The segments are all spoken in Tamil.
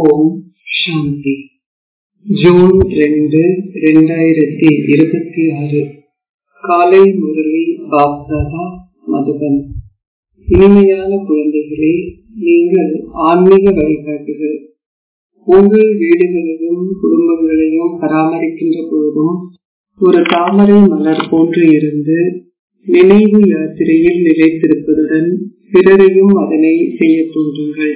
ஓம் சாந்தி ஜூன் ரெண்டு ரெண்டாயிரத்தி இருபத்தி ஆறு காலை முரளி பாப்தாதா மதுபன் இனிமையான குழந்தைகளே நீங்கள் ஆன்மீக வழிகாட்டுகள் உங்கள் வீடுகளையும் குடும்பங்களையும் பராமரிக்கின்ற பொழுதும் ஒரு தாமரை மலர் போன்று இருந்து நினைவு யாத்திரையில் நிலைத்திருப்பதுடன் பிறரையும் அதனை செய்ய தோன்றுங்கள்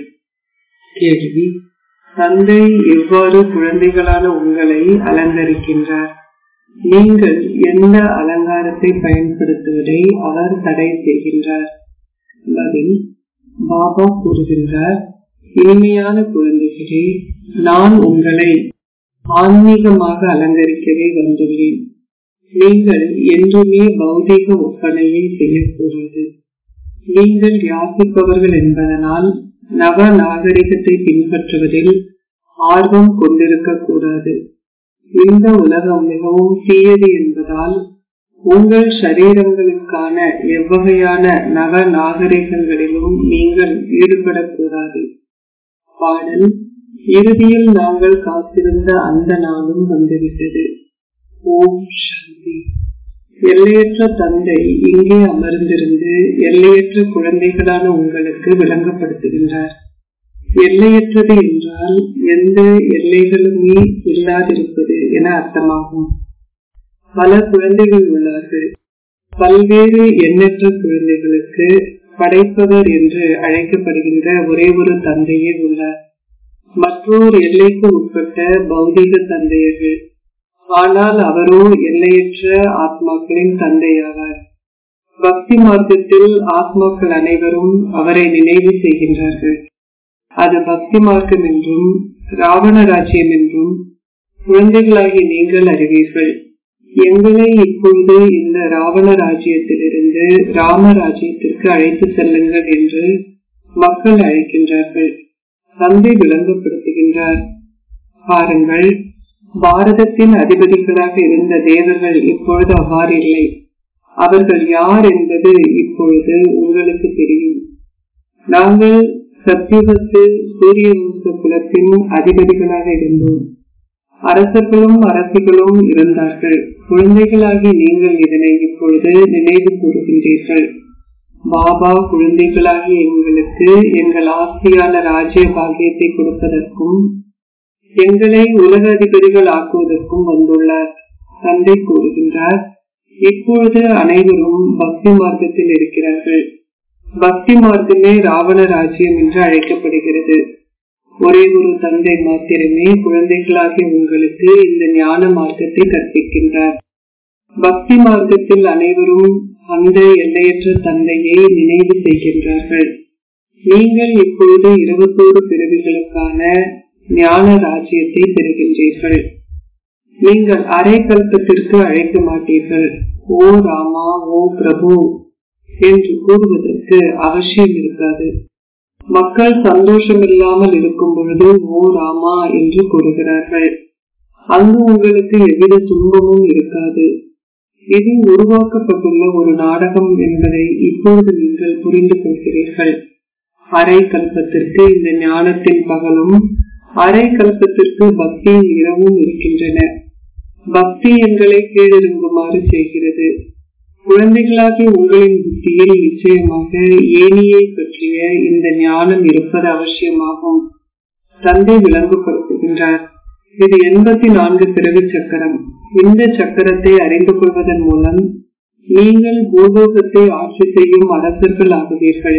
கேள்வி தந்தை எவ்வாறு குழந்தைகளான உங்களை அலங்கரிக்கின்றார் நீங்கள் எந்த அலங்காரத்தை பயன்படுத்துவதை அவர் தடை செய்கின்றார் பதில் பாபா கூறுகின்றார் இனிமையான குழந்தைகளே நான் உங்களை ஆன்மீகமாக அலங்கரிக்கவே வந்துள்ளேன் நீங்கள் என்றுமே பௌதிக ஒப்பனையை செய்யக்கூடாது நீங்கள் யாசிப்பவர்கள் என்பதனால் நவ நாகரிகத்தை பின்பற்றுவதில் ஆர்வம் கொண்டிருக்க கூடாது இந்த உலகம் மிகவும் தீயது என்பதால் உங்கள் சரீரங்களுக்கான எவ்வகையான நவ நாகரிகங்களிலும் நீங்கள் ஈடுபடக்கூடாது பாடல் இறுதியில் நாங்கள் காத்திருந்த அந்த நாளும் வந்துவிட்டது ஓம் சாந்தி எல்லையற்ற தந்தை இங்கே அமர்ந்திருந்து எல்லையற்ற குழந்தைகளான உங்களுக்கு விளங்கப்படுத்துகின்றார் எல்லையற்றது என்றால் எந்த எல்லைகளுமே இல்லாதிருப்பது என அர்த்தமாகும் பல குழந்தைகள் உள்ளார்கள் பல்வேறு எண்ணற்ற குழந்தைகளுக்கு படைப்பவர் என்று அழைக்கப்படுகின்ற ஒரே ஒரு தந்தையே உள்ளார் மற்றோர் எல்லைக்கு உட்பட்ட பௌதிக தந்தையர்கள் ஆனால் அவரோ எல்லையற்ற ஆத்மாக்களின் தந்தையாவார் பக்தி மார்க்கத்தில் ஆத்மாக்கள் அனைவரும் அவரை நினைவு செய்கின்றார்கள் அது பக்தி மார்க்கம் என்றும் ராவண ராஜ்யம் என்றும் குழந்தைகளாகி நீங்கள் அறிவீர்கள் எங்களை இப்பொழுது இந்த ராவண ராஜ்யத்திலிருந்து ராம ராஜ்யத்திற்கு அழைத்து செல்லுங்கள் என்று மக்கள் அழைக்கின்றார்கள் தந்தை விளங்கப்படுத்துகின்றார் பாருங்கள் பாரதத்தின் அதிபதிகளாக இருந்த தேவர்கள் இப்பொழுது அவ்வாறு இல்லை அவர்கள் யார் என்பது இப்பொழுது உங்களுக்கு தெரியும் நாங்கள் சத்தியுகத்தில் சூரிய வம்ச குலத்தின் அதிபதிகளாக இருந்தோம் அரசர்களும் அரசிகளும் இருந்தார்கள் குழந்தைகளாகி நீங்கள் இதனை இப்பொழுது நினைவு கூறுகின்றீர்கள் பாபா குழந்தைகளாகி எங்களுக்கு எங்கள் ஆஸ்தியான ராஜ்ய பாகியத்தை கொடுப்பதற்கும் எங்களை உலக அதிபதிகள் ஆக்குவதற்கும் வந்துள்ளார் தந்தை கூறுகின்றார் இப்பொழுது அனைவரும் பக்தி மார்க்கத்தில் இருக்கிறார்கள் பக்தி மார்க்கமே ராவண ராஜ்யம் என்று அழைக்கப்படுகிறது ஒரே ஒரு தந்தை மாத்திரமே குழந்தைகளாகிய உங்களுக்கு இந்த ஞான மார்க்கத்தை கற்பிக்கின்றார் பக்தி மார்க்கத்தில் அனைவரும் அந்த எல்லையற்ற தந்தையை நினைவு செய்கின்றார்கள் நீங்கள் இப்பொழுது இருபத்தோரு பிறவிகளுக்கான ஞான ராஜ்யத்தை பெறுகின்றீர்கள் நீங்கள் அரை கல்பத்திற்கு அழைக்க மாட்டீர்கள் ஓ ராமா ஓ பிரபு என்று கூறுவதற்கு அவசியம் இருக்காது மக்கள் சந்தோஷம் இல்லாமல் இருக்கும் பொழுது ஓ ராமா என்று கூறுகிறார்கள் அங்கு உங்களுக்கு எவ்வித துன்பமும் இருக்காது இது உருவாக்கப்பட்டுள்ள ஒரு நாடகம் என்பதை இப்பொழுது நீங்கள் புரிந்து கொள்கிறீர்கள் அரை கல்பத்திற்கு இந்த ஞானத்தின் பகலும் அரை கல்பத்திற்கு பக்தியின் இரவும் இருக்கின்றன பக்தி எங்களை கீழிறங்குமாறு செய்கிறது குழந்தைகளாகி உங்களின் புத்தியில் நிச்சயமாக ஏனியை பற்றிய இந்த ஞானம் இருப்பது அவசியமாகும் தந்தை விளங்குபடுத்துகின்றார் இது எண்பத்தி நான்கு பிறகு சக்கரம் இந்த சக்கரத்தை அறிந்து கொள்வதன் மூலம் நீங்கள் பூலோகத்தை ஆட்சி செய்யும் அரசர்கள் ஆகுவீர்கள்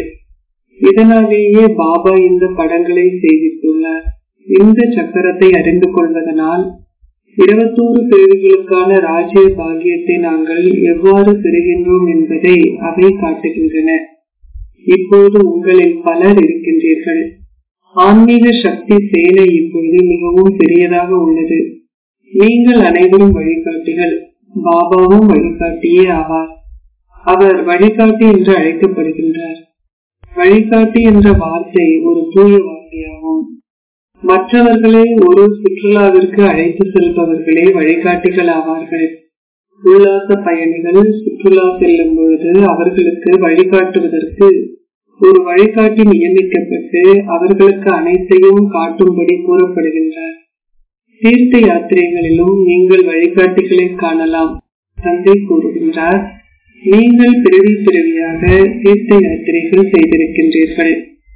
இதனாலேயே பாபா இந்த படங்களை செய்திட்டுள்ளார் இந்த சக்கரத்தை அறிந்து கொள்வதனால் இருபத்தோரு பிரிவுகளுக்கான ராஜ்ய பாகியத்தை நாங்கள் எவ்வாறு பெறுகின்றோம் என்பதை அவை காட்டுகின்றன இப்போது உங்களில் பலர் இருக்கின்றீர்கள் ஆன்மீக சக்தி சேனை இப்பொழுது மிகவும் பெரியதாக உள்ளது நீங்கள் அனைவரும் வழிகாட்டிகள் பாபாவும் வழிகாட்டியே ஆவார் அவர் வழிகாட்டி என்று அழைக்கப்படுகின்றார் வழிகாட்டி என்ற வார்த்தை ஒரு தூய வார்த்தையாகும் மற்றவர்களை ஒரு சுற்றுலாவிற்கு அழைத்து செல்பவர்களே வழிகாட்டிகள் ஆவார்கள் உல்லாச பயணிகள் சுற்றுலா செல்லும் பொழுது அவர்களுக்கு வழிகாட்டுவதற்கு ஒரு வழிகாட்டி நியமிக்கப்பட்டு அவர்களுக்கு அனைத்தையும் காட்டும்படி கூறப்படுகின்றார் தீர்த்த யாத்திரைகளிலும் நீங்கள் வழிகாட்டிகளை காணலாம் தந்தை கூறுகின்றார் நீங்கள் பிறவி பிறவியாக தீர்த்த யாத்திரைகள் செய்திருக்கின்றீர்கள்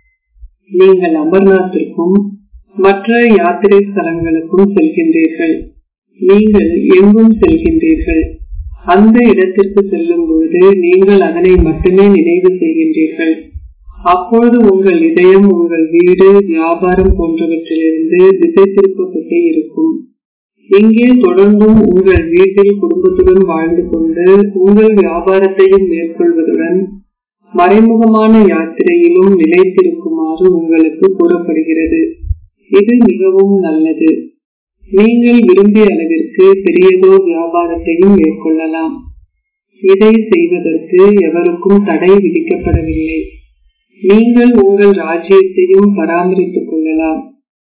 நீங்கள் அமர்நாத்திற்கும் மற்ற யாத்திரை ஸ்தலங்களுக்கும் செல்கின்றீர்கள் நீங்கள் எங்கும் செல்கின்றீர்கள் அந்த இடத்திற்கு செல்லும் பொழுது நீங்கள் அதனை மட்டுமே நினைவு செய்கின்றீர்கள் அப்பொழுது உங்கள் இதயம் உங்கள் வீடு வியாபாரம் போன்றவற்றிலிருந்து திசை திருப்பப்பட்டே இருக்கும் இங்கே தொடர்ந்தும் உங்கள் வீட்டில் குடும்பத்துடன் வாழ்ந்து கொண்டு உங்கள் வியாபாரத்தையும் மேற்கொள்வதுடன் மறைமுகமான யாத்திரையிலும் நிலைத்திருக்குமாறு உங்களுக்கு கூறப்படுகிறது இது மிகவும் நல்லது நீங்கள் விரும்பிய அளவிற்கு பெரியதோ வியாபாரத்தையும் மேற்கொள்ளலாம் இதை செய்வதற்கு எவருக்கும் தடை விதிக்கப்படவில்லை நீங்கள் உங்கள் ராஜ்யத்தையும் பராமரித்துக் கொள்ளலாம்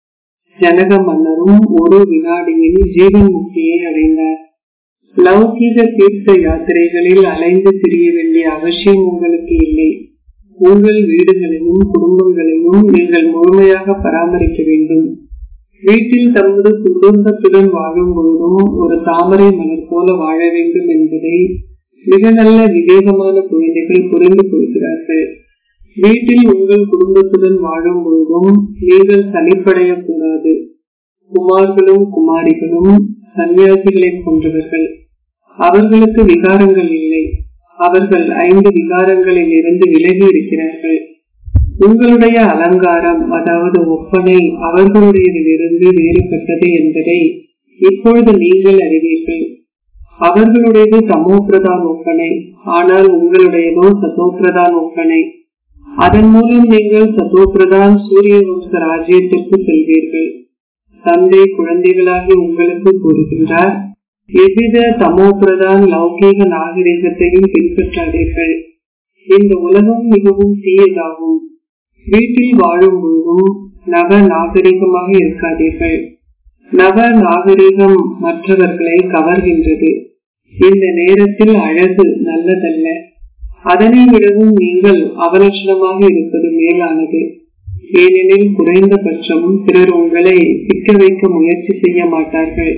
ஜனக மன்னரும் ஒரு வினாடியில் ஜீவன் முக்தியை அடைந்தார் லௌகீக தீர்த்த யாத்திரைகளில் அலைந்து திரிய வேண்டிய அவசியம் உங்களுக்கு இல்லை உங்கள் வீடுகளையும் குடும்பங்களையும் நீங்கள் முழுமையாக பராமரிக்க வேண்டும் வீட்டில் தமது குடும்பத்துடன் வாழும் பொழுதும் ஒரு தாமரை மலர் போல வாழ வேண்டும் என்பதை மிக நல்ல விவேகமான குழந்தைகள் புரிந்து கொள்கிறார்கள் வீட்டில் உங்கள் குடும்பத்துடன் வாழும் பொழுதும் நீங்கள் சலிப்படையக்கூடாது குமார்களும் குமாரிகளும் சன்னியாசிகளை போன்றவர்கள் அவர்களுக்கு விகாரங்கள் இல்லை அவர்கள் ஐந்து விகாரங்களில் இருந்து விலகி இருக்கிறார்கள் உங்களுடைய அலங்காரம் அதாவது ஒப்பனை அவர்களுடையதிலிருந்து வேறுபட்டது என்பதை இப்பொழுது நீங்கள் அறிவீர்கள் அவர்களுடையது தமோபிரதான் ஒப்பனை ஆனால் உங்களுடையதோ சதோபிரதான் ஒப்பனை அதன் மூலம் நீங்கள் சதோபிரதான் சூரிய வம்ச ராஜ்யத்திற்கு செல்வீர்கள் தந்தை குழந்தைகளாகி உங்களுக்கு கூறுகின்றார் எவ்வித தமோபிரதான் லௌகீக நாகரிகத்தையும் பின்பற்றாதீர்கள் இந்த உலகம் மிகவும் தீயதாகும் வீட்டில் வாழும் பொழுதும் நவ நாகரிகமாக இருக்காதீர்கள் நவ நாகரிகம் மற்றவர்களை கவர்கின்றது இந்த நேரத்தில் அழகு நல்லதல்ல அதனை விடவும் நீங்கள் அவலட்சணமாக இருப்பது மேலானது ஏனெனில் குறைந்தபட்சம் பிறர் உங்களை சிக்க வைக்க முயற்சி செய்ய மாட்டார்கள்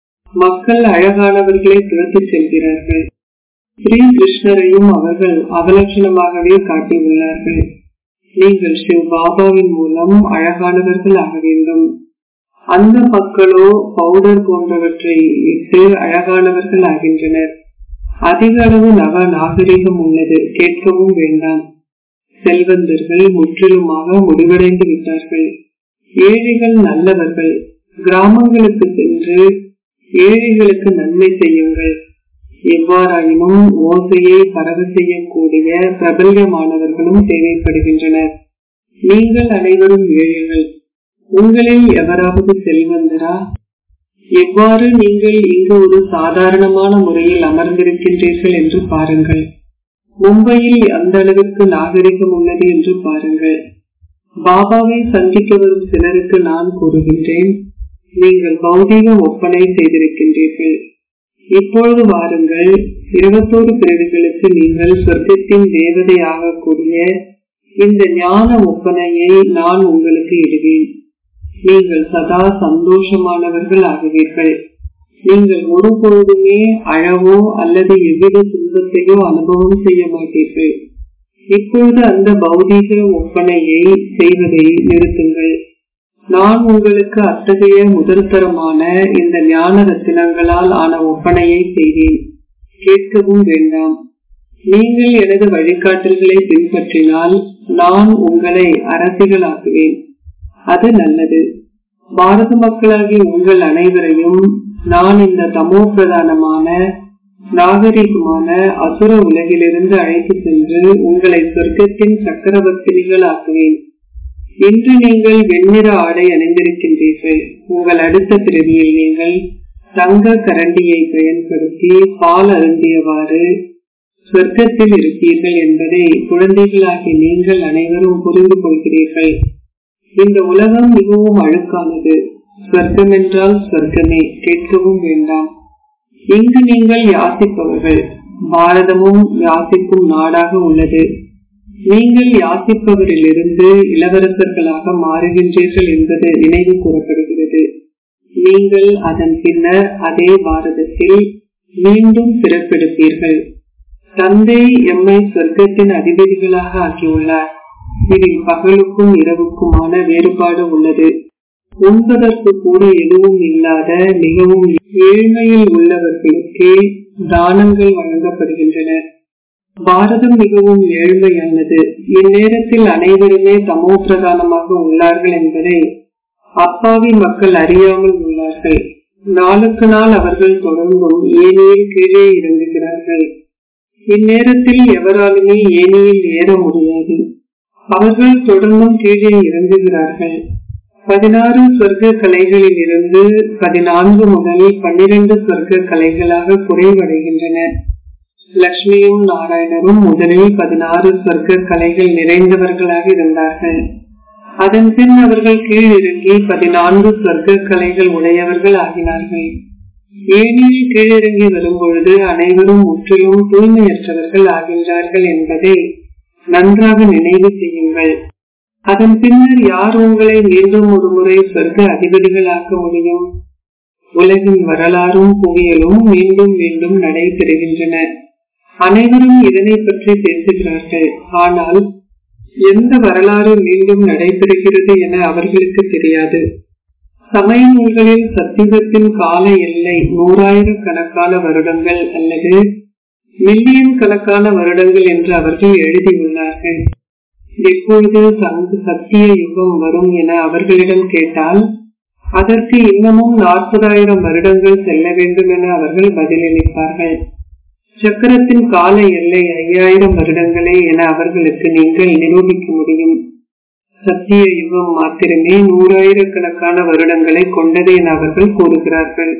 மக்கள் அழகானவர்களை துரத்தி செல்கிறார்கள் ஸ்ரீ கிருஷ்ணரையும் அவர்கள் அவலட்சணமாகவே காட்டியுள்ளார்கள் நீங்கள் சிவ் பாபாவின் மூலம் அழகானவர்கள் ஆக வேண்டும் அந்த மக்களோ பவுடர் போன்றவற்றை இட்டு அழகானவர்கள் ஆகின்றனர் அதிக அளவு நவ நாகரிகம் உள்ளது கேட்கவும் வேண்டாம் செல்வந்தர்கள் முற்றிலுமாக முடிவடைந்து விட்டார்கள் ஏழைகள் நல்லவர்கள் கிராமங்களுக்கு சென்று ஏழைகளுக்கு நன்மை செய்யுங்கள் எவ்வாறாயினும் ஓசையை பரவ செய்யக்கூடிய பிரபல்யமானவர்களும் தேவைப்படுகின்றனர் நீங்கள் அனைவரும் ஏழைகள் உங்களில் எவராவது செல்வந்தரா எவ்வாறு நீங்கள் இங்கு ஒரு சாதாரணமான முறையில் அமர்ந்திருக்கின்றீர்கள் என்று பாருங்கள் மும்பையில் அந்த அளவிற்கு நாகரிகம் உள்ளது என்று பாருங்கள் பாபாவை சந்திக்க வரும் சிலருக்கு நான் கூறுகின்றேன் நீங்கள் பௌதீக ஒப்பனை செய்திருக்கின்றீர்கள் இப்பொழுது வாருங்கள் இருபத்தோரு பிறவிகளுக்கு நீங்கள் சொர்க்கத்தின் தேவதை ஆகக்கூடிய இந்த ஞான ஒப்பனையை நான் உங்களுக்கு இடுவேன் நீங்கள் சதா சந்தோஷமானவர்கள் ஆகுவீர்கள் நீங்கள் ஒருபொழுதுமே அழவோ அல்லது எவ்வித துன்பத்தையோ அனுபவம் செய்ய மாட்டீர்கள் இப்பொழுது அந்த பௌதீக ஒப்பனையை செய்வதை நிறுத்துங்கள் நான் உங்களுக்கு அத்தகைய முதல் தரமான இந்த ஞான ரத்தினங்களால் ஆன ஒப்பனையை செய்தேன் கேட்கவும் வேண்டாம் நீங்கள் எனது வழிகாட்டல்களை பின்பற்றினால் நான் உங்களை அரசிகளாக்குவேன் அது நல்லது பாரத மக்களாகிய உங்கள் அனைவரையும் நான் இந்த தமோ பிரதானமான நாகரிகமான அசுர உலகிலிருந்து அழைத்து சென்று உங்களை சொர்க்கத்தின் சக்கரவர்த்தினிகள் ஆக்குவேன் இன்று நீங்கள் வெண்ணிற ஆடை அணிந்திருக்கின்றீர்கள் உங்கள் அடுத்த பிறவியில் நீங்கள் தங்க கரண்டியை பயன்படுத்தி பால் அருந்தியவாறு சொர்க்கத்தில் இருப்பீர்கள் என்பதை குழந்தைகளாகிய நீங்கள் அனைவரும் புரிந்து கொள்கிறீர்கள் இந்த உலகம் மிகவும் அழுக்கானது சொர்க்கம் என்றால் சொர்க்கமே கேட்கவும் வேண்டாம் இங்கு நீங்கள் யாசிப்பவர்கள் பாரதமும் யாசிக்கும் நாடாக உள்ளது நீங்கள் யாசிப்பவரிலிருந்து இளவரசர்களாக மாறுகின்றீர்கள் என்பது நினைவு கூறப்படுகிறது நீங்கள் அதன் பின்னர் அதே பாரதத்தில் மீண்டும் பிறப்பெடுப்பீர்கள் தந்தை எம்மை சொர்க்கத்தின் அதிபதிகளாக ஆக்கியுள்ளார் இதில் பகலுக்கும் இரவுக்குமான வேறுபாடு உள்ளது உண்பதற்கு கூட எதுவும் இல்லாத மிகவும் ஏழ்மையில் உள்ளவர்களுக்கே தானங்கள் வழங்கப்படுகின்றன பாரதம் மிகவும் ஏழ்மையானது இந்நேரத்தில் அனைவருமே தமோ பிரதானமாக உள்ளார்கள் என்பதை அப்பாவி மக்கள் அறியாமல் உள்ளார்கள் நாளுக்கு நாள் அவர்கள் தொடர்ந்தும் ஏனியில் கீழே இறங்குகிறார்கள் இந்நேரத்தில் எவராலுமே ஏனியில் ஏற முடியாது அவர்கள் தொடர்ந்தும் கீழே இறங்குகிறார்கள் பதினாறு சொர்க்க கலைகளில் இருந்து பதினான்கு முதல் பன்னிரண்டு சொர்க்க கலைகளாக குறைவடைகின்றன லட்சுமியும் நாராயணரும் முதலில் பதினாறு சொர்க்க கலைகள் நிறைந்தவர்களாக இருந்தார்கள் அதன் பின் அவர்கள் கீழிறங்கி பதினான்கு சொர்க்க கலைகள் உடையவர்கள் ஆகினார்கள் ஏனியில் கீழிறங்கி வரும் பொழுது அனைவரும் முற்றிலும் தூய்மையற்றவர்கள் ஆகின்றார்கள் என்பதை நன்றாக நினைவு செய்யுங்கள் அதன் பின்னர் யார் உங்களை மீண்டும் ஒரு முறை சொர்க்க அதிபதிகளாக்க முடியும் உலகின் வரலாறும் புவியலும் மீண்டும் மீண்டும் நடைபெறுகின்றன அனைவரும் இதனை பற்றி பேசுகிறார்கள் ஆனால் எந்த வரலாறு மீண்டும் நடைபெறுகிறது என அவர்களுக்கு தெரியாது சமய நூல்களில் சத்தியத்தின் கால எல்லை நூறாயிரக்கணக்கான வருடங்கள் அல்லது மில்லியன் கணக்கான வருடங்கள் என்று அவர்கள் எழுதியுள்ளார்கள் எப்பொழுது தங்கு சத்திய யுகம் வரும் என அவர்களிடம் கேட்டால் அதற்கு இன்னமும் நாற்பதாயிரம் வருடங்கள் செல்ல வேண்டும் என அவர்கள் பதிலளிப்பார்கள் சக்கரத்தின் கால எல்லை ஐயாயிரம் வருடங்களே என அவர்களுக்கு நீங்கள் நிரூபிக்க முடியும் சத்திய யுகம் மாத்திரமே நூறாயிரக்கணக்கான வருடங்களை கொண்டது என அவர்கள் கூறுகிறார்கள்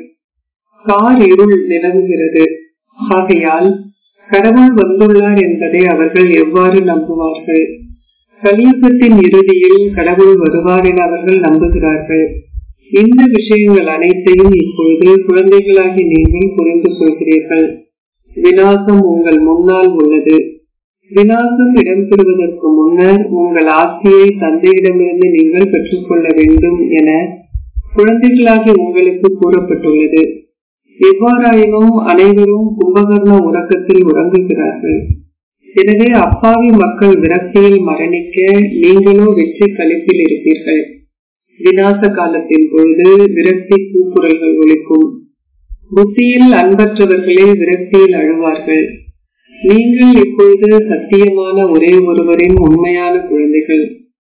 கார் இருள் நிலவுகிறது ஆகையால் கடவுள் வந்துள்ளார் என்பதை அவர்கள் எவ்வாறு நம்புவார்கள் கலியுகத்தின் இறுதியில் கடவுள் வருவார் என அவர்கள் நம்புகிறார்கள் இந்த விஷயங்கள் அனைத்தையும் இப்பொழுது குழந்தைகளாகி நீங்கள் புரிந்து கொள்கிறீர்கள் வினாசம் உங்கள் முன்னால் உள்ளது வினாசம் இடம்பெறுவதற்கு முன்னர் உங்கள் ஆசையை தந்தையிடமிருந்து நீங்கள் பெற்றுக்கொள்ள வேண்டும் என குழந்தைகளாகி உங்களுக்கு கூறப்பட்டுள்ளது எவ்வாறாயினும் அனைவரும் கும்பகர்ண உறக்கத்தில் உறங்குகிறார்கள் எனவே அப்பாவி மக்கள் விரக்தியில் மரணிக்க நீங்களோ வெற்றி கழிப்பில் இருப்பீர்கள் விநாச காலத்தின் பொழுது விரக்தி கூக்குரல்கள் ஒழிக்கும் புத்தியில் அன்பற்றவர்களே விரக்தியில் அழுவார்கள் நீங்கள் இப்பொழுது சத்தியமான ஒரே ஒருவரின் உண்மையான குழந்தைகள்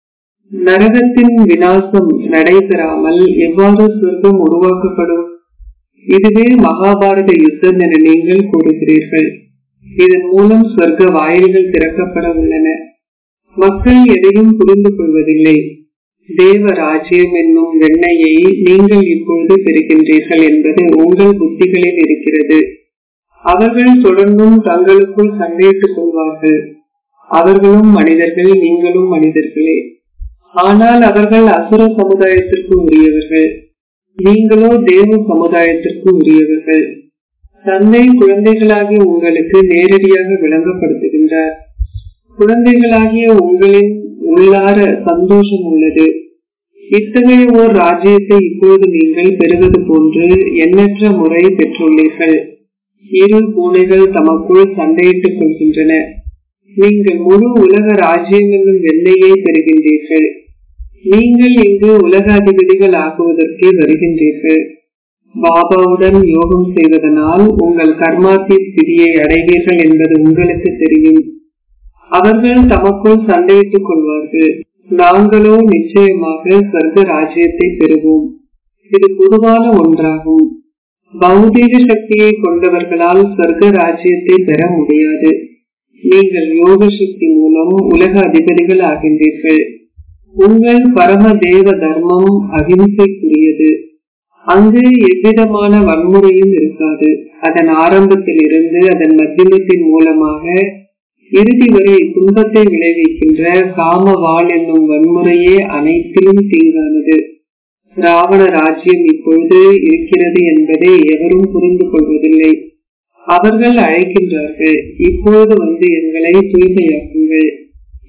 நரகத்தின் விநாசம் நடைபெறாமல் எவ்வாறு சொர்க்கம் உருவாக்கப்படும் இதுவே மகாபாரத யுத்தம் என நீங்கள் கூறுகிறீர்கள் இதன் மூலம் சொர்க்க வாயில்கள் திறக்கப்பட உள்ளன மக்கள் எதையும் புரிந்து கொள்வதில்லை தேவ ராஜ்யம் என்னும் வெண்ணையை நீங்கள் இப்பொழுது பெறுகின்றீர்கள் என்பது உங்கள் புத்திகளில் இருக்கிறது அவர்கள் தொடர்ந்தும் தங்களுக்குள் சண்டையிட்டுக் கொள்வார்கள் அவர்களும் மனிதர்கள் நீங்களும் மனிதர்களே ஆனால் அவர்கள் அசுர சமுதாயத்திற்கு உரியவர்கள் நீங்களோ தேவ சமுதாயத்திற்கு உரியவர்கள் தந்தை குழந்தைகளாகிய உங்களுக்கு நேரடியாக விளங்கப்படுத்துகின்றார் குழந்தைகளாகிய உங்களின் உள்ளார சந்தோஷம் உள்ளது இத்தகைய ஓர் ராஜ்யத்தை இப்போது நீங்கள் பெறுவது போன்று எண்ணற்ற முறை பெற்றுள்ளீர்கள் இரு பூனைகள் தமக்குள் சண்டையிட்டுக் கொள்கின்றன நீங்கள் முழு உலக ராஜ்யம் என்னும் வெள்ளையை பெறுகின்றீர்கள் நீங்கள் இங்கு உலக அதிபதிகள் ஆகுவதற்கே வருகின்றீர்கள் பாபாவுடன் யோகம் செய்வதனால் உங்கள் கர்மாத்தி ஸ்திதியை அடைவீர்கள் என்பது உங்களுக்கு தெரியும் அவர்கள் தமக்குள் சண்டையிட்டுக் கொள்வார்கள் நாங்களோ நிச்சயமாக சொர்க்க ராஜ்யத்தை பெறுவோம் இது பொதுவான ஒன்றாகும் பௌதீக சக்தியை கொண்டவர்களால் சொர்க்க ராஜ்யத்தை பெற முடியாது நீங்கள் யோக சக்தி மூலம் உலக அதிபதிகள் ஆகின்றீர்கள் உங்கள் பரம தேவ தர்மம் அகிம்சைக்குரியது அங்கு எவ்விதமான வன்முறையும் இருக்காது அதன் ஆரம்பத்தில் இருந்து அதன் மத்தியமத்தின் மூலமாக இறுதி வரை துன்பத்தை விளைவிக்கின்ற காம வாழ் என்னும் வன்முறையே அனைத்திலும் தீங்கானது ராவண ராஜ்யம் இப்பொழுது இருக்கிறது என்பதை எவரும் புரிந்து கொள்வதில்லை அவர்கள் அழைக்கின்றார்கள் இப்பொழுது வந்து எங்களை தூய்மையாக்குங்கள்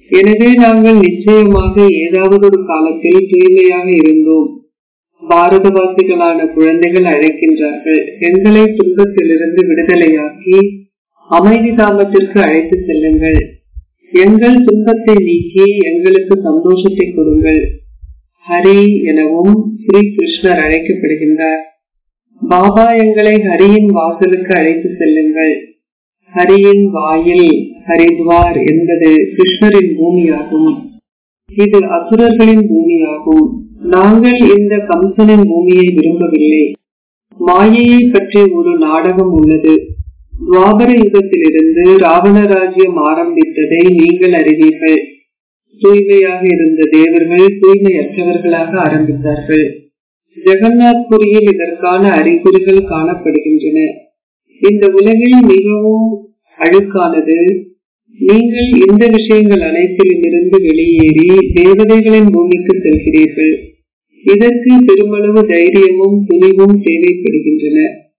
எனவே நாங்கள் நிச்சயமாக ஏதாவது ஒரு காலத்தில் தூய்மையாக இருந்தோம் பாரதவாசிகளான குழந்தைகள் அழைக்கின்றார்கள் எங்களை துன்பத்திலிருந்து விடுதலையாக்கி அமைதி தாமத்திற்கு அழைத்து செல்லுங்கள் எங்கள் துன்பத்தை நீக்கி எங்களுக்கு சந்தோஷத்தை கொடுங்கள் ஹரி எனவும் ஸ்ரீ கிருஷ்ணர் அழைக்கப்படுகின்றார் பாபா எங்களை ஹரியின் வாசலுக்கு அழைத்து செல்லுங்கள் ஹரியின் வாயில் ஹரித்வார் என்பது கிருஷ்ணரின் பூமியாகும் இது அசுரர்களின் பூமியாகும் நாங்கள் இந்த கம்சனின் பூமியை விரும்பவில்லை மாயையை பற்றி ஒரு நாடகம் உள்ளது துவாபர யுகத்திலிருந்து ராவண ராஜ்யம் ஆரம்பித்ததை நீங்கள் அறிவீர்கள் தூய்மையாக இருந்த தேவர்கள் தூய்மையற்றவர்களாக ஆரம்பித்தார்கள் ஜெகநாத் புரியில் இதற்கான அறிகுறிகள் காணப்படுகின்றன இந்த உலகில் மிகவும் அழுக்கானது நீங்கள் இந்த விஷயங்கள் அனைத்திலும் இருந்து வெளியேறி தேவதைகளின் பூமிக்கு செல்கிறீர்கள் இதற்கு பெருமளவு தைரியமும் துணிவும் தேவைப்படுகின்றன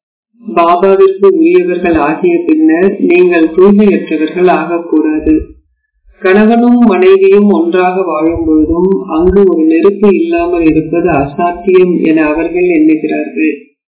பாபாவிற்கு உரியவர்கள் ஆகிய பின்னர் நீங்கள் தூய்மையற்றவர்கள் ஆகக்கூடாது கணவனும் மனைவியும் ஒன்றாக வாழும் பொழுதும் அங்கு ஒரு நெருப்பு இல்லாமல் இருப்பது அசாத்தியம் என அவர்கள் எண்ணுகிறார்கள்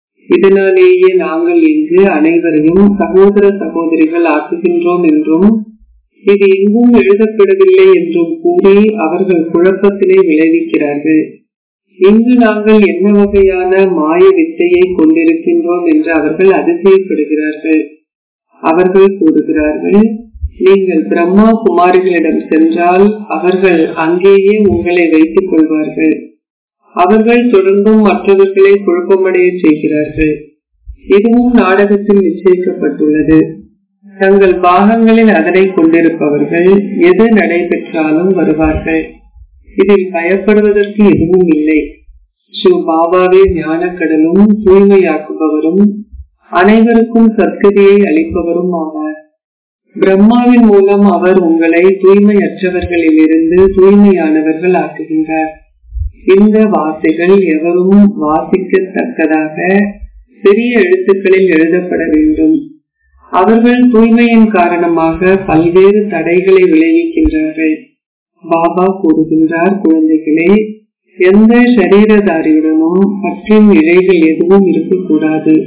இதனாலேயே நாங்கள் இங்கு அனைவரையும் சகோதர சகோதரிகள் ஆக்குகின்றோம் என்றும் இது எங்கும் எழுதப்படவில்லை என்றும் கூறி அவர்கள் குழப்பத்திலே விளைவிக்கிறார்கள் இங்கு நாங்கள் என்ன வகையான மாய வித்தையை கொண்டிருக்கின்றோம் என்று அவர்கள் அதிசயப்படுகிறார்கள் அவர்கள் கூறுகிறார்கள் நீங்கள் பிரம்மா குமாரிகளிடம் சென்றால் அவர்கள் அங்கேயே உங்களை வைத்துக் கொள்வார்கள் அவர்கள் தொடர்ந்தும் மற்றவர்களை குழப்பமடைய செய்கிறார்கள் இதுவும் நாடகத்தில் நிச்சயிக்கப்பட்டுள்ளது தங்கள் பாகங்களில் அதனை கொண்டிருப்பவர்கள் எது நடைபெற்றாலும் வருவார்கள் இதில் பயப்படுவதற்கு எதுவும் இல்லை ஸ்ரீ பாபாவே ஞானக்கடலும் தூய்மையாக்குபவரும் அனைவருக்கும் சத்கதியை அளிப்பவரும் ஆவார் பிரம்மாவின் மூலம் அவர் உங்களை தூய்மையற்றவர்களில் இருந்து தூய்மையானவர்கள் ஆக்குகின்றார் இந்த வார்த்தைகள் எவரும் வாசிக்கத்தக்கதாக பெரிய எழுத்துக்களில் எழுதப்பட வேண்டும் அவர்கள் தூய்மையின் காரணமாக பல்வேறு தடைகளை விளைவிக்கின்றார்கள் பாபா கூறுகின்றார் குழந்தைகளே எந்த சரீரதாரியுடனும் பற்றின் இழைகள் எதுவும் இருக்கக்கூடாது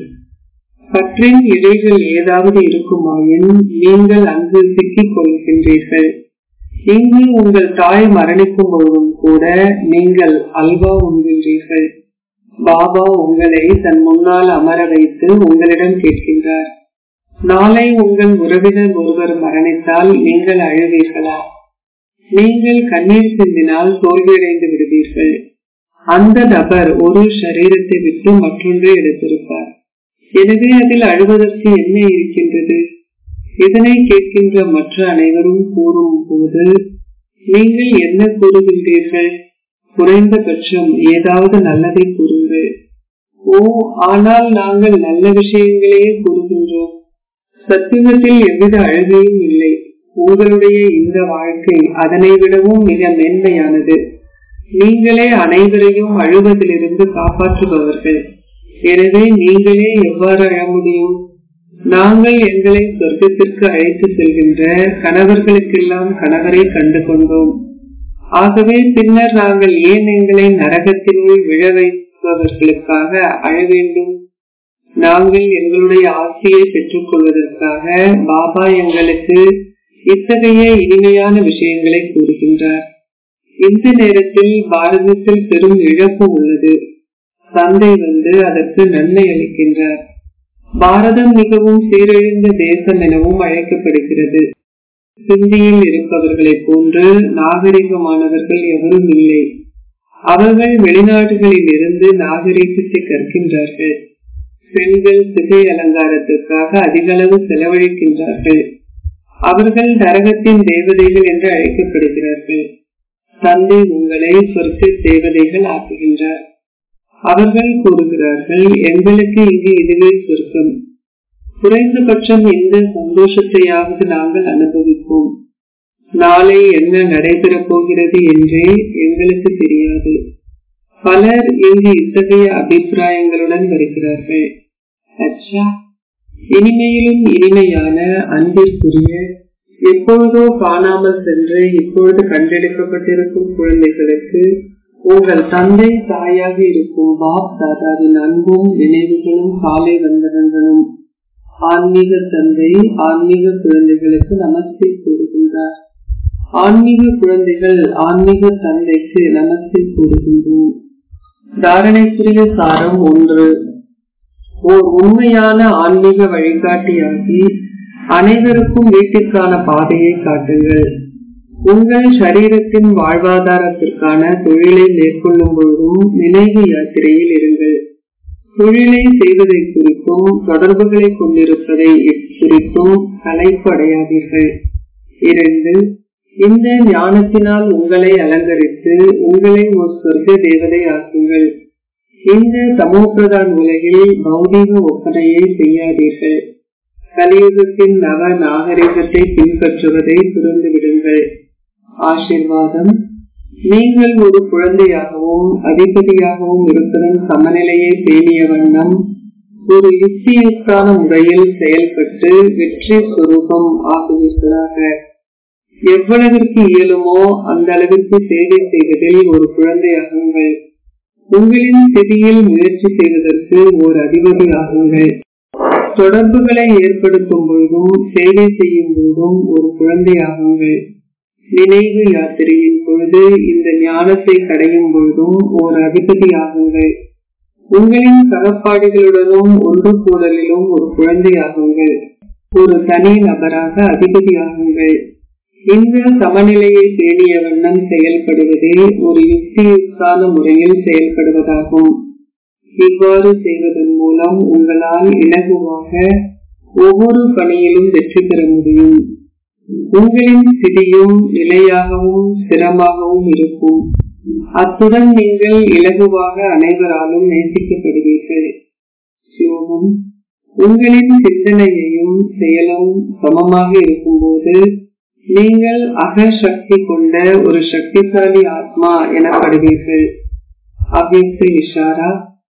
பற்றின் இழைகள் ஏதாவது இருக்குமாயின் நீங்கள் அங்கு சிக்கிக் கொள்கின்றீர்கள் இங்கு உங்கள் தாய் மரணிக்கும் பொழுதும் கூட நீங்கள் அல்வா உண்கின்றீர்கள் பாபா உங்களை தன் முன்னால் அமர வைத்து உங்களிடம் கேட்கின்றார் நாளை உங்கள் உறவினர் ஒருவர் மரணித்தால் நீங்கள் அழுவீர்களா நீங்கள் கண்ணீர் சிந்தினால் தோல்வியடைந்து விடுவீர்கள் அந்த நபர் ஒரு சரீரத்தை விட்டு மற்றொன்றை எடுத்திருப்பார் எனவே அதில் அழுவதற்கு என்ன இருக்கின்றது இதனை கேட்கின்ற மற்ற அனைவரும் கூறும் போது நீங்கள் என்ன கூறுகின்றீர்கள் குறைந்தபட்சம் ஏதாவது நல்லதை கூறுங்கள் ஓ ஆனால் நாங்கள் நல்ல விஷயங்களையே கூறுகின்றோம் சத்தியத்தில் எவ்வித அழுகையும் இல்லை உங்களுடைய இந்த வாழ்க்கை அதனை விடவும் மிக மென்மையானது நீங்களே அனைவரையும் அழுவதிலிருந்து காப்பாற்றுபவர்கள் எனவே நீங்களே எவ்வாறு அழ முடியும் நாங்கள் எங்களை சொர்க்கத்திற்கு அழைத்து செல்கின்ற கணவர்களுக்கெல்லாம் கணவரை கண்டு கொண்டோம் ஆகவே பின்னர் நாங்கள் ஏன் எங்களை நரகத்தினுள் விழ வைப்பவர்களுக்காக அழ வேண்டும் நாங்கள் எங்களுடைய ஆசையை பெற்றுக் கொள்வதற்காக பாபா எங்களுக்கு இத்தகைய இனிமையான விஷயங்களை கூறுகின்றார் இந்த நேரத்தில் பாரதத்தில் பெரும் இழப்பு உள்ளது தந்தை வந்து அதற்கு நன்மை அளிக்கின்றார் பாரதம் மிகவும் சீரழிந்த தேசம் எனவும் அழைக்கப்படுகிறது சிந்தியில் இருப்பவர்களைப் போன்று நாகரிகமானவர்கள் எவரும் இல்லை அவர்கள் வெளிநாடுகளில் இருந்து நாகரிகத்தை கற்கின்றார்கள் பெண்கள் சிகை அலங்காரத்திற்காக அதிக அளவு செலவழிக்கின்றார்கள் அவர்கள் நரகத்தின் தேவதைகள் என்று அழைக்கப்படுகிறார்கள் தந்தை உங்களை சொர்க்க தேவதைகள் ஆக்குகின்றார் அவர்கள் கூறுகிறார்கள் எங்களுக்கு இங்கு இதுவே சொர்க்கம் குறைந்தபட்சம் இந்த சந்தோஷத்தையாவது நாங்கள் அனுபவிப்போம் நாளை என்ன நடைபெறப் போகிறது என்றே எங்களுக்கு தெரியாது பலர் இங்கு இத்தகைய அபிப்பிராயங்களுடன் வருகிறார்கள் அச்சா இனிமையிலும் இனிமையான அன்பிற்குரிய எப்பொழுதோ காணாமல் சென்று இப்பொழுது கண்டெடுக்கப்பட்டிருக்கும் குழந்தைகளுக்கு உங்கள் தந்தை தாயாக இருக்கும் பாப் தாதாவின் அன்பும் நினைவுகளும் காலை வந்தனங்களும் ஆன்மீக தந்தை ஆன்மீக குழந்தைகளுக்கு நமஸ்தே கூறுகின்றார் ஆன்மீக குழந்தைகள் ஆன்மீக தந்தைக்கு நமஸ்தே கூறுகின்றோம் தாரணைக்குரிய சாரம் ஒன்று ஓர் உண்மையான ஆன்மீக வழிகாட்டியாகி அனைவருக்கும் வீட்டிற்கான பாதையை காட்டுங்கள் உங்கள் சரீரத்தின் வாழ்வாதாரத்திற்கான தொழிலை மேற்கொள்ளும் பொழுதும் நினைவு யாத்திரையில் இருங்கள் தொழிலை செய்வதை குறித்தும் தொடர்புகளை கொண்டிருப்பதை குறித்தும் கலைப்படையாதீர்கள் இரண்டு இந்த ஞானத்தினால் உங்களை அலங்கரித்து உங்களை ஒரு சொர்க்க தேவதை ஆக்குங்கள் இந்த சமூகப்பிரதான் உலகில் பௌதீக ஒப்பனையை செய்யாதீர்கள் கலியுகத்தின் நவ நாகரிகத்தை பின்பற்றுவதை துறந்து விடுங்கள் ஆசிர்வாதம் நீங்கள் ஒரு குழந்தையாகவும் அதிபதியாகவும் இருப்பதன் சமநிலையை பேணிய வண்ணம் ஒரு யுக்தியுக்கான முறையில் செயல்பட்டு வெற்றி சுரூபம் ஆகுவீர்களாக எவ்வளவிற்கு இயலுமோ அந்த அளவிற்கு சேவை செய்வதில் ஒரு குழந்தையாகுங்கள் உங்களின் ஸ்திதியில் முயற்சி செய்வதற்கு ஓர் அதிபதி ஆகுங்கள் தொடர்புகளை ஏற்படுத்தும் பொழுதும் சேவை செய்யும் பொழுதும் ஒரு குழந்தையாகுங்கள் நினைவு யாத்திரையின் பொழுது இந்த ஞானத்தை கடையும் பொழுதும் ஓர் அதிபதி ஆகுங்கள் உங்களின் சகப்பாடுகளுடனும் ஒன்று கூடலிலும் ஒரு குழந்தையாகுங்கள் ஒரு தனி நபராக அதிபதியாகுங்கள் இந்த சமநிலையை பேணிய வண்ணம் செயல்படுவதே ஒரு யுக்தியுக்தான முறையில் செயல்படுவதாகும் இவ்வாறு செய்வதன் மூலம் உங்களால் இலகுவாக ஒவ்வொரு பணியிலும் வெற்றி பெற முடியும் உங்களின் ஸ்திதியும் நிலையாகவும் ஸ்திரமாகவும் இருக்கும் அத்துடன் நீங்கள் இலகுவாக அனைவராலும் நேசிக்கப்படுவீர்கள் சிவமும் உங்களின் சிந்தனையையும் செயலும் சமமாக இருக்கும்போது நீங்கள் அகசக்தி கொண்ட ஒரு சக்திசாலி ஆத்மா எனப்படுவீர்கள் அவ்வியக்த இஷாரா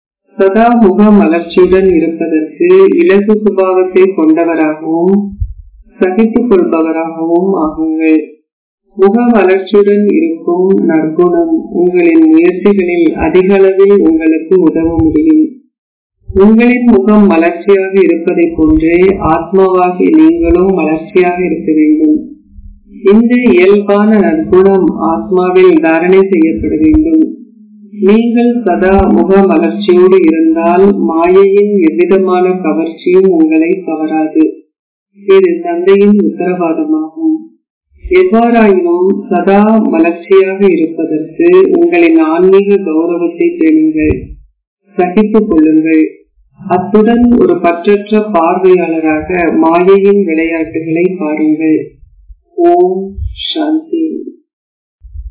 சதா முக மலர்ச்சியுடன் இருப்பதற்கு இலகு சுபாவத்தை கொண்டவராகவும் சகித்துக் கொள்பவராகவும் ஆகுங்கள் முக வளர்ச்சியுடன் இருக்கும் நற்குணம் உங்களின் முயற்சிகளில் அதிக அளவில் உங்களுக்கு உதவ முடியும் உங்களின் முகம் மலர்ச்சியாக இருப்பதை போன்றே ஆத்மாவாகி நீங்களும் மலர்ச்சியாக இருக்க வேண்டும் இந்த இயல்பான நற்குணம் ஆத்மாவில் தாரணை செய்யப்பட வேண்டும் நீங்கள் சதா முக மலர்ச்சியோடு இருந்தால் மாயையின் எவ்விதமான கவர்ச்சியும் உங்களை கவராது இது தந்தையின் உத்தரவாதமாகும் எவ்வாறாயினும் சதா மலர்ச்சியாக இருப்பதற்கு உங்களின் ஆன்மீக கௌரவத்தை பெறுங்கள் சகித்துக் கொள்ளுங்கள் அத்துடன் ஒரு பற்றற்ற பார்வையாளராக மாயையின் விளையாட்டுகளை பாருங்கள் ஓம் சாந்தி